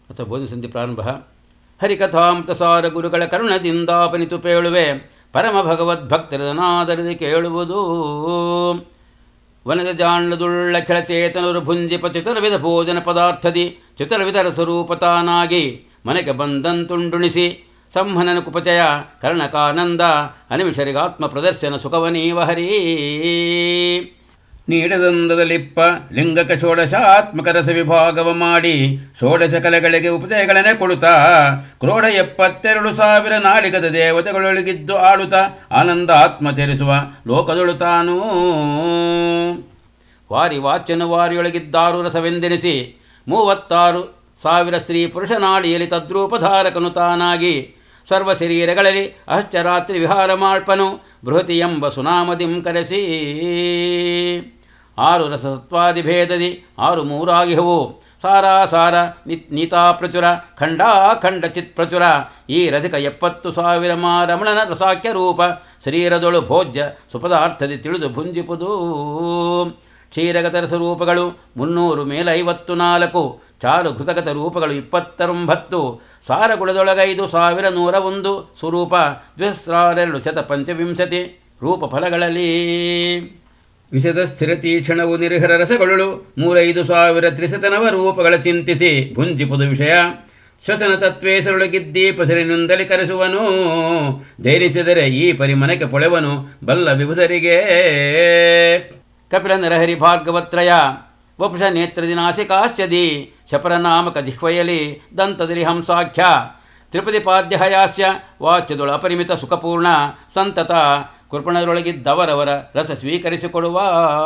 ಅಥವಾ ಬೋಧಿಸಂಧಿ ಪ್ರಾರಂಭ ಹರಿಕಥಾಮೃತಸಾರ ಗುರುಗಳ ಕರುಣದಿಂದಾಪನಿತು ಪೇಳುವೆ ಪರಮ ಭಗವದ್ಭಕ್ತರದನಾದರದಿ ಕೇಳುವುದು ವನದ ಜಾಣದುಳ್ಳ ಕೆಳಚೇತನರು ಭುಂಜಿಪ ಚಿತರವಿಧ ಭೋಜನ ಪದಾರ್ಥದಿ ಚಿತರವಿಧ ರಸರೂಪ ತಾನಾಗಿ ಮನೆಗೆ ಬಂದಂತುಂಡುಣಿಸಿ ಸಂಹನನ ಕುಪಚಯ ಕರ್ಣಕಾನಂದ ಅನಿಮಿಷರಿಗಾತ್ಮ ಪ್ರದರ್ಶನ ಸುಖವನೀವ ಹರೀ ನೀಡದಂದದಲಿಪ್ಪ ಲಿಂಗಕ ಷೋಡಶಾತ್ಮಕ ರಸ ವಿಭಾಗವ ಮಾಡಿ ಷೋಡಶ ಕಲೆಗಳಿಗೆ ಉಪಚಯಗಳನ್ನೇ ಕೊಡುತ್ತಾ ಕ್ರೋಢ ಎಪ್ಪತ್ತೆರಡು ಸಾವಿರ ನಾಡಿಗದ ದೇವತೆಗಳೊಳಗಿದ್ದು ಆಡುತ್ತಾ ಆನಂದ ಆತ್ಮ ಚರಿಸುವ ಲೋಕದೊಳು ತಾನೂ ವಾರಿ ವಾಚ್ಯನು ವಾರಿಯೊಳಗಿದ್ದಾರು ರಸವೆಂದೆನಿಸಿ ಮೂವತ್ತಾರು ಸಾವಿರ ಸ್ತ್ರೀ ಪುರುಷ ನಾಡಿಯಲ್ಲಿ ತದ್ರೂಪಧಾರಕನು ತಾನಾಗಿ ಸರ್ವ ಶರೀರಗಳಲ್ಲಿ ಅಹಶ್ಚರಾತ್ರಿ ವಿಹಾರ ಮಾಳ್ಪನು ಬೃಹತಿ ಎಂಬ ಸುನಾಮದಿಂ ಕರೆಸಿ ಆರು ರಸಸತ್ವಾದಿಭೇದದಿ ಆರು ಮೂರಾಗಿಹವು ಸಾರಾಸಾರ ನಿತ್ ನೀತಾ ಪ್ರಚುರ ಖಂಡಾಖಂಡ ಚಿತ್ ಪ್ರಚುರ ಈ ರಧಿಕ ಎಪ್ಪತ್ತು ಸಾವಿರ ಮಾರಮಣನ ರಸಾಖ್ಯ ರೂಪ ಶರೀರದೊಳು ಭೋಜ್ಯ ಸುಪದಾರ್ಥದಿ ತಿಳಿದು ಭುಂಜಿಪುದು ಕ್ಷೀರಗತ ರಸರೂಪಗಳು ಮುನ್ನೂರು ಮೇಲೆ ಐವತ್ತು ನಾಲ್ಕು ಚಾರು ಘೃತಗತ ರೂಪಗಳು ಇಪ್ಪತ್ತರೊಂಬತ್ತು ಸಾರಗುಳದೊಳಗೈದು ಸಾವಿರ ನೂರ ಒಂದು ಸ್ವರೂಪ ದ್ವಿಸ್ರಾರೆರಡು ಶತ ಪಂಚವಿಂಶತಿ ರೂಪ ಫಲಗಳಲ್ಲಿ ವಿಷದ ಸ್ಥಿರ ತೀಕ್ಷಣವು ನಿರ್ಹರ ರಸಗಳು ಮೂರೈದು ಸಾವಿರ ತ್ರಿಶತನವ ರೂಪಗಳ ಚಿಂತಿಸಿ ಭುಂಜಿಪುದು ವಿಷಯ ಶ್ವಸನ ತತ್ವೇಸರೊಳಗಿದ್ದೀಪಸರಿನಿಂದಲಿ ಕರೆಸುವನು ಧೈರ್ಯಿಸಿದರೆ ಈ ಪರಿಮನಕ್ಕೆ ಪೊಳೆವನು ಬಲ್ಲ ವಿಭುಧರಿಗೆ ಕಪಿಲ ನರಹರಿ ಭಾಗವತ್ರಯ ವಪುಷ ನೇತ್ರದಿನಾಸಿಕಾಸ್ಯದಿ ಶಪರನಾಮಕ ಜಿಹ್ವಯಲಿ ದಂತದಿರಿ ಹಂಸಾಖ್ಯ ತ್ರಿಪದಿಪಾದ್ಯ ಹಯಾಸ್ಯ ವಾಚ್ಯದೊಳ ಅಪರಿಮಿತ ಸುಖಪೂರ್ಣ ಸಂತತ ಕೃಪಣರೊಳಗಿದ್ದವರವರ ರಸ ಸ್ವೀಕರಿಸಿಕೊಡುವ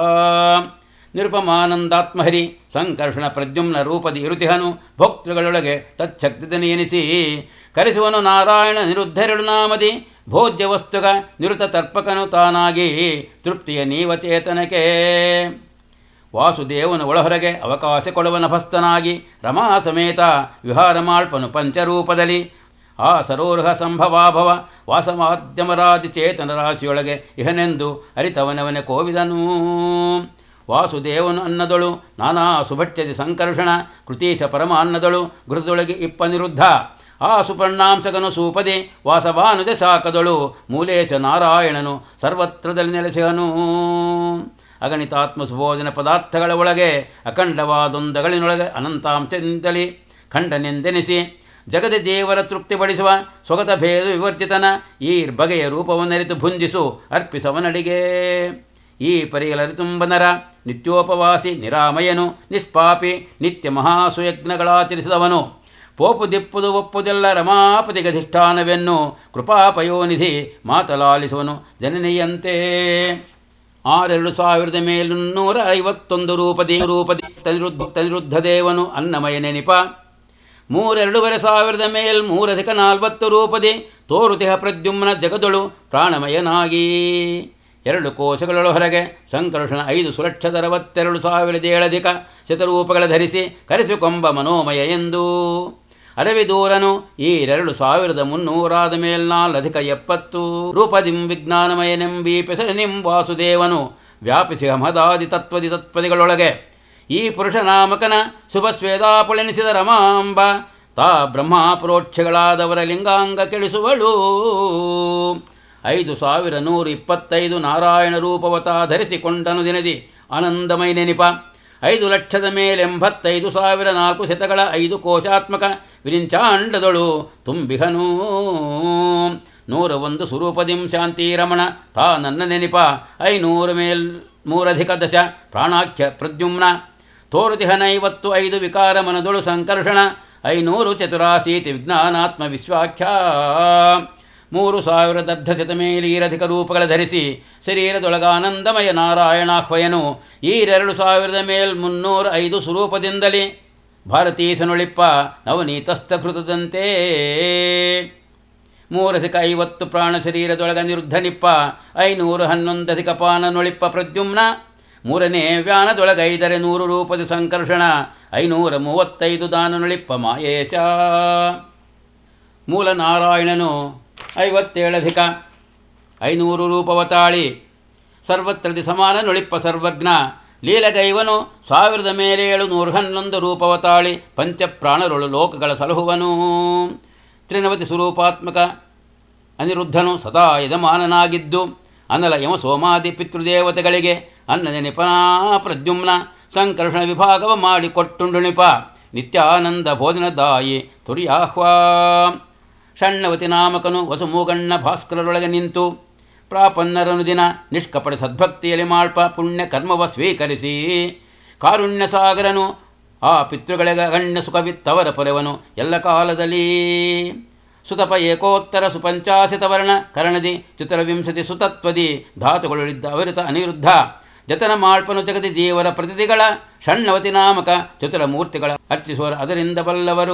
ನಿರುಪಮಾನಂದಾತ್ಮಹರಿ ಸಂಕರ್ಷಣ ಪ್ರದ್ಯುಮ್ನ ರೂಪದಿ ಇರುತಿಹನು ಭೋಕ್ತೃಗಳೊಳಗೆ ತಚ್ಛಕ್ತಿದನೆ ಎನಿಸಿ ಕರೆಸುವನು ನಾರಾಯಣ ನಿರುದ್ಧರೆಡು ನಾಮದಿ ಭೋಜ್ಯ ವಸ್ತುಗ ನಿರುತ ತರ್ಪಕನು ತಾನಾಗಿ ತೃಪ್ತಿಯ ನೀವಚೇತನಕ್ಕೆ ವಾಸುದೇವನ ಒಳಹೊರಗೆ ಅವಕಾಶ ಕೊಡುವ ನಭಸ್ತನಾಗಿ ರಮಾ ಸಮೇತ ವಿಹಾರ ಮಾಳ್ಪನು ಪಂಚರೂಪದಲ್ಲಿ ಆ ಸರೋರ್ಹ ಸಂಭವಾಭವ ವಾಸಮಾದ್ಯಮರಾದಿ ಚೇತನ ರಾಶಿಯೊಳಗೆ ಇಹನೆಂದು ಅರಿತವನವನೆ ಕೋವಿದನು ವಾಸುದೇವನು ಅನ್ನದೊಳು ನಾನಾ ಸುಭಟ್ಯದಿ ಸಂಕರ್ಷಣ ಕೃತೀಶ ಪರಮಾನ್ನದೊಳು ಗೃಹದೊಳಗೆ ಇಪ್ಪನಿರುದ್ಧ ಆ ಸುಪರ್ಣಾಂಶಕನು ಸೂಪದಿ ವಾಸವಾನುಜ ಶಾಖದೊಳು ಮೂಲೇಶ ನಾರಾಯಣನು ಸರ್ವತ್ರದಲ್ಲಿ ನೆಲೆಸಿಹನು ಅಗಣಿತಾತ್ಮ ಸುಭೋಜನ ಪದಾರ್ಥಗಳ ಒಳಗೆ ಅಖಂಡವಾದೊಂದಗಳಿನೊಳಗೆ ಅನಂತಾಂಶದಿಂದಲೇ ಖಂಡನೆಂದೆನಿಸಿ ಜಗದ ಜೀವರ ತೃಪ್ತಿಪಡಿಸುವ ಸ್ವಗತ ಭೇದ ವಿವರ್ಜಿತನ ಈ ಬಗೆಯ ರೂಪವನ್ನರಿತು ಭುಂಜಿಸು ಅರ್ಪಿಸವನಡಿಗೆ ಈ ಪರಿಯಲರಿತುಂಬನರ ನಿತ್ಯೋಪವಾಸಿ ನಿರಾಮಯನು ನಿಷ್ಪಾಪಿ ನಿತ್ಯ ಮಹಾಸುಯಜ್ಞಗಳಾಚರಿಸಿದವನು ಪೋಪು ದಿಪ್ಪುದು ಒಪ್ಪುದೆಲ್ಲ ರಮಾಪತಿಗಧಿಷ್ಠಾನವೆನ್ನು ಕೃಪಾಪಯೋನಿಧಿ ಮಾತಲಾಲಿಸುವನು ಜನನಿಯಂತೆ ಆರೆರಡು ಸಾವಿರದ ಮೇಲುನ್ನೂರ ಐವತ್ತೊಂದು ರೂಪದಿ ರೂಪದಿ ತನಿರುದ್ಧ ತನಿರುದ್ಧ ದೇವನು ಅನ್ನಮಯ ನೆನಿಪ ಮೂರೆರಡೂವರೆ ಸಾವಿರದ ಮೇಲ್ ಮೂರಧಿಕ ನಾಲ್ವತ್ತು ರೂಪದಿ ತೋರುತಿಹ ಪ್ರದ್ಯುಮ್ನ ಜಗದೊಳು ಪ್ರಾಣಮಯನಾಗಿ ಎರಡು ಕೋಶಗಳ ಹೊರಗೆ ಸಂಕರ್ಷಣ ಐದು ಸುಲಕ್ಷದ ಅರವತ್ತೆರಡು ಸಾವಿರದ ಏಳಧಿಕ ಶತರೂಪಗಳ ಧರಿಸಿ ಕರೆಸಿಕೊಂಬ ಮನೋಮಯ ಎಂದು ಅರವಿ ದೂರನು ಈ ಎರಡು ಸಾವಿರದ ಮುನ್ನೂರಾದ ಮೇಲ್ನಾಲಧಿಕ ಎಪ್ಪತ್ತು ರೂಪದಿಂ ವಿಜ್ಞಾನಮಯನೆಂಬಿ ಪೆಸರಿನಿಂ ವಾಸುದೇವನು ವ್ಯಾಪಿಸಿ ಮಹದಾದಿ ತತ್ವದಿ ತತ್ಪದಿಗಳೊಳಗೆ ಈ ಪುರುಷನಾಮಕನ ಶುಭಸ್ವೇದಾಪುಳೆನಿಸಿದ ರಮಾಂಬ ತಾ ಬ್ರಹ್ಮಾಪರೋಕ್ಷಗಳಾದವರ ಲಿಂಗಾಂಗ ಕೆಳಿಸುವಳು ಐದು ಸಾವಿರ ನೂರ ಇಪ್ಪತ್ತೈದು ನಾರಾಯಣ ರೂಪವತ ಧರಿಸಿಕೊಂಡನು ದಿನದಿ ಆನಂದಮಯ ನೆನಿಪ ಐದು ಲಕ್ಷದ ಮೇಲೆಂಬತ್ತೈದು ಸಾವಿರ ನಾಲ್ಕು ಶತಗಳ ಐದು ಕೋಶಾತ್ಮಕ ವಿರಿಂಚಾಂಡದೊಳು ತುಂಬಿಹನು ನೂರ ಒಂದು ಸ್ವರೂಪದಿಂ ಶಾಂತಿರಮಣ ತಾ ನನ್ನ ನೆನಿಪ ಐನೂರು ಮೇಲ್ ಮೂರಧಿಕ ದಶ ಪ್ರಾಣಾಖ್ಯ ಪ್ರದ್ಯುಮ್ನ ತೋರುತಿಹನೈವತ್ತು ಐದು ವಿಕಾರ ಮನದೊಳು ಸಂಕರ್ಷಣ ಐನೂರು ಚತುರಾಸೀತಿ ವಿಜ್ಞಾನಾತ್ಮ ವಿಶ್ವಾಖ್ಯ ಮೂರು ಸಾವಿರದರ್ಧ ಶತಮೇಲೀರಧಿಕ ರೂಪಗಳ ಧರಿಸಿ ಶರೀರದೊಳಗಾನಂದಮಯ ನಾರಾಯಣಾಹ್ವಯನು ಈರೆರಡು ಸಾವಿರದ ಮೇಲ್ ಮುನ್ನೂರ ಐದು ಸ್ವರೂಪದಿಂದಲೇ ಭಾರತೀಸನುಳಿಪ್ಪ ನವನೀತಸ್ಥಕೃತದಂತೆ ಮೂರಧಿಕ ಐವತ್ತು ಪ್ರಾಣ ಶರೀರದೊಳಗ ನಿರುದ್ಧನಿಪ್ಪ ಐನೂರು ಹನ್ನೊಂದಧಿಕ ಪಾನನೊಳಿಪ್ಪ ಪ್ರದ್ಯುಮ್ನ ಮೂರನೇ ವ್ಯಾನದೊಳಗೈದರೆ ನೂರು ರೂಪದ ಸಂಕರ್ಷಣ ಐನೂರ ಮೂವತ್ತೈದು ದಾನನೊಳಿಪ್ಪ ಮಾಯೇಶ ಮೂಲ ನಾರಾಯಣನು ಐವತ್ತೇಳಧಿಕ ಐನೂರು ರೂಪವತಾಳಿ ಸರ್ವತ್ರದಿ ಸಮಾನ ನೊಳಿಪ್ಪ ಸರ್ವಜ್ಞ ಲೀಲಗೈವನು ಸಾವಿರದ ಮೇಲೆ ಏಳು ನೂರು ಹನ್ನೊಂದು ರೂಪವ ತಾಳಿ ಪಂಚಪ್ರಾಣರುಳು ಲೋಕಗಳ ಸಲಹುವನು ತ್ರಿನವತಿ ಸ್ವರೂಪಾತ್ಮಕ ಅನಿರುದ್ಧನು ಸದಾ ಯಜಮಾನನಾಗಿದ್ದು ಅನಲ ಯಮ ಸೋಮಾದಿ ಪಿತೃದೇವತೆಗಳಿಗೆ ಅನ್ನ ನೆನಪನಾ ಪ್ರದ್ಯುಮ್ನ ಸಂಕರ್ಷಣ ವಿಭಾಗವ ಮಾಡಿಕೊಟ್ಟುಂಡುಣಿಪ ನಿತ್ಯಾನಂದ ಭೋಜನದಾಯಿ ತುರ್ಯಾಹ್ವಾ ಷಣ್ಣವತಿ ನಾಮಕನು ವಸುಮೂಗಣ್ಣ ಭಾಸ್ಕರರೊಳಗೆ ನಿಂತು ಪ್ರಾಪನ್ನರನು ದಿನ ನಿಷ್ಕಪಟ ಸದ್ಭಕ್ತಿಯಲ್ಲಿ ಮಾಳ್ಪ ಪುಣ್ಯ ಕರ್ಮವ ಸ್ವೀಕರಿಸಿ ಕಾರುಣ್ಯ ಸಾಗರನು ಆ ಪಿತೃಗಳಿಗೆ ಗಣ್ಯ ಸುಖವಿತ್ತವರ ಪೊರೆವನು ಎಲ್ಲ ಕಾಲದಲ್ಲಿ ಸುತಪ ಏಕೋತ್ತರ ಸುಪಂಚಾಶತ ವರ್ಣ ಕರ್ಣದಿ ಚತುರವಿಂಶತಿ ಸುತತ್ವದಿ ಧಾತುಗಳಿದ್ದ ಅವರಿತ ಅನಿರುದ್ಧ ಜತನ ಮಾಳ್ಪನು ಜಗತಿ ಜೀವರ ಪ್ರತಿನಿಧಿಗಳ ಷಣ್ಣವತಿ ನಾಮಕ ಚತುರ ಮೂರ್ತಿಗಳ ಅರ್ಚಿಸುವರು ಅದರಿಂದ ಬಲ್ಲವರು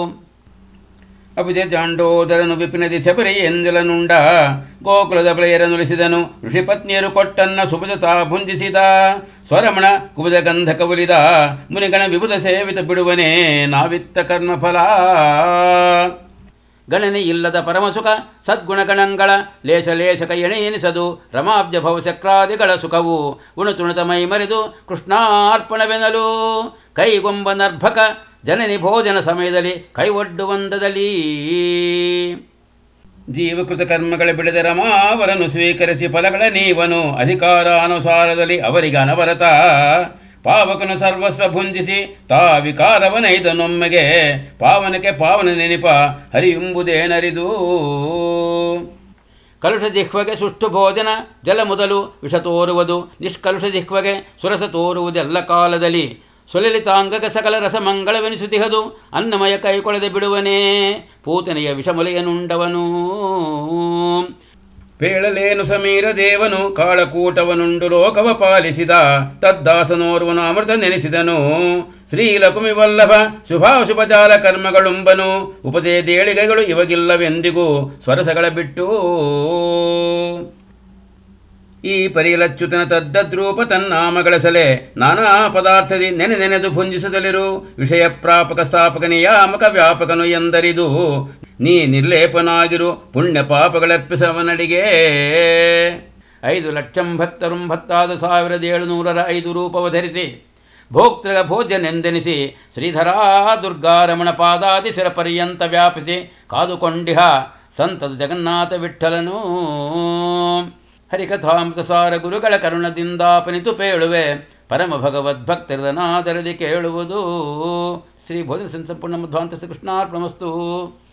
ಅಭಿಜ ಜಾಂಡೋದರನು ವಿಪಿನದಿ ಶಬರಿ ಎಂಜಲನುಂಡ ಗೋಕುಲದ ಬಳೆಯರನುಲಿಸಿದನು ಋಷಿಪತ್ನಿಯರು ಕೊಟ್ಟನ್ನ ಸುಭಜತ ಭುಂಜಿಸಿದ ಸ್ವರಮಣ ಕುಬುಜ ಗಂಧ ಕವುಲಿದ ಮುನಿಗಣ ವಿಬುಧ ಸೇವಿತ ಬಿಡುವನೇ ನಾವಿತ್ತ ಕರ್ಮಫಲ ಗಣನೆ ಇಲ್ಲದ ಪರಮಸುಖ ಸದ್ಗುಣಗಣಗಳ ಲೇಷ ಲೇಷಕ ಎಣೆಯೆನಿಸದು ರಮಾಬ್ಜ ಭವಚಕ್ರಾದಿಗಳ ಸುಖವು ಉಣುತುಣುತ ಮೈ ಮರೆದು ಕೃಷ್ಣಾರ್ಪಣವೆನಲು ಕೈಗೊಂಬ ನರ್ಭಕ ಜನನಿ ಭೋಜನ ಸಮಯದಲ್ಲಿ ಕೈವೊಡ್ಡುವಂದದಲ್ಲಿ ಜೀವಕೃತ ಕರ್ಮಗಳ ಬಿಡದ ರಮಾವರನ್ನು ಸ್ವೀಕರಿಸಿ ಫಲಗಳ ನೀವನು ಅಧಿಕಾರಾನುಸಾರದಲ್ಲಿ ಅವರಿಗೆ ಅನವರತ ಪಾವಕನು ಸರ್ವಸ್ವ ಭುಂಜಿಸಿ ತಾ ವಿಕಾರವನೈದನೊಮ್ಮೆಗೆ ಪಾವನಕ್ಕೆ ಪಾವನ ನೆನಪ ಹರಿಯುಂಬುದೇನರಿದು ಕಲುಷ ಜಿಹ್ವಗೆ ಸುಷ್ಟು ಭೋಜನ ಜಲ ಮೊದಲು ವಿಷ ತೋರುವುದು ನಿಷ್ಕಲುಷ ಜಿಹ್ವಗೆ ಸುರಸ ತೋರುವುದೆಲ್ಲ ಕಾಲದಲ್ಲಿ ಸುಲಲಿತಾಂಗಕ ಸಕಲ ರಸಮಂಗಳವೆನಿಸುತ್ತಿಹದು ಅನ್ನಮಯ ಕೈಕೊಳದೆ ಬಿಡುವನೇ ಪೂತನೆಯ ವಿಷಮೊಲೆಯನುಂಡವನು ಪೇಳಲೇನು ಸಮೀರ ದೇವನು ಕಾಳಕೂಟವನುಂಡು ಲೋಕವ ಪಾಲಿಸಿದ ತದ್ದಾಸನೋರ್ವನು ಅಮೃತ ನೆನೆಸಿದನು ಶ್ರೀಲಕುಮಿ ವಲ್ಲಭ ಶುಭಾಶುಭಜಾಲ ಕರ್ಮಗಳುಂಬನು ಉಪದೇದೇಳಿಗೆಗಳು ಇವಗಿಲ್ಲವೆಂದಿಗೂ ಸ್ವರಸಗಳ ಬಿಟ್ಟು ಈ ಪರಿಲಚ್ಯುತನ ತದ್ದದ್ರೂಪ ತನ್ನಾಮಗಳ ಸಲೆ ನಾನಾ ಪದಾರ್ಥದಿ ನೆನೆ ನೆನೆದು ಭುಂಜಿಸದಲಿರು ವಿಷಯ ಪ್ರಾಪಕ ಸ್ಥಾಪಕ ನಿಯಾಮಕ ವ್ಯಾಪಕನು ಎಂದರಿದು ನೀ ನಿರ್ಲೇಪನಾಗಿರು ಪುಣ್ಯ ಪಾಪಗಳರ್ಪಿಸವನಡಿಗೆ ಐದು ಲಕ್ಷಂಭತ್ತರುಂಭತ್ತಾದ ಸಾವಿರದ ಏಳುನೂರರ ಐದು ರೂಪವ ಧರಿಸಿ ಭೋಕ್ತೃಗ ಭೋಜ್ಯನೆಂದೆನಿಸಿ ಶ್ರೀಧರಾ ದುರ್ಗಾರಮಣ ಪಾದಾದಿ ಶಿರ ಪರ್ಯಂತ ವ್ಯಾಪಿಸಿ ಕಾದುಕೊಂಡಿಹ ಸಂತದ ಜಗನ್ನಾಥ ವಿಠಲನು ಹರಿಕಥಾಮೃತ ಸಾರ ಗುರುಗಳ ಕರುಣದಿಂದಾಪನಿತು ಪೇಳುವೆ ಪರಮ ಭಗವದ್ಭಕ್ತರದನಾದರದಿ ಕೇಳುವುದು ಶ್ರೀ ಭೋಜನ ಸಂಪೂರ್ಣ ಮಧ್ವಾಂತ ಕೃಷ್ಣಾರ್ಪಣಮಸ್ತು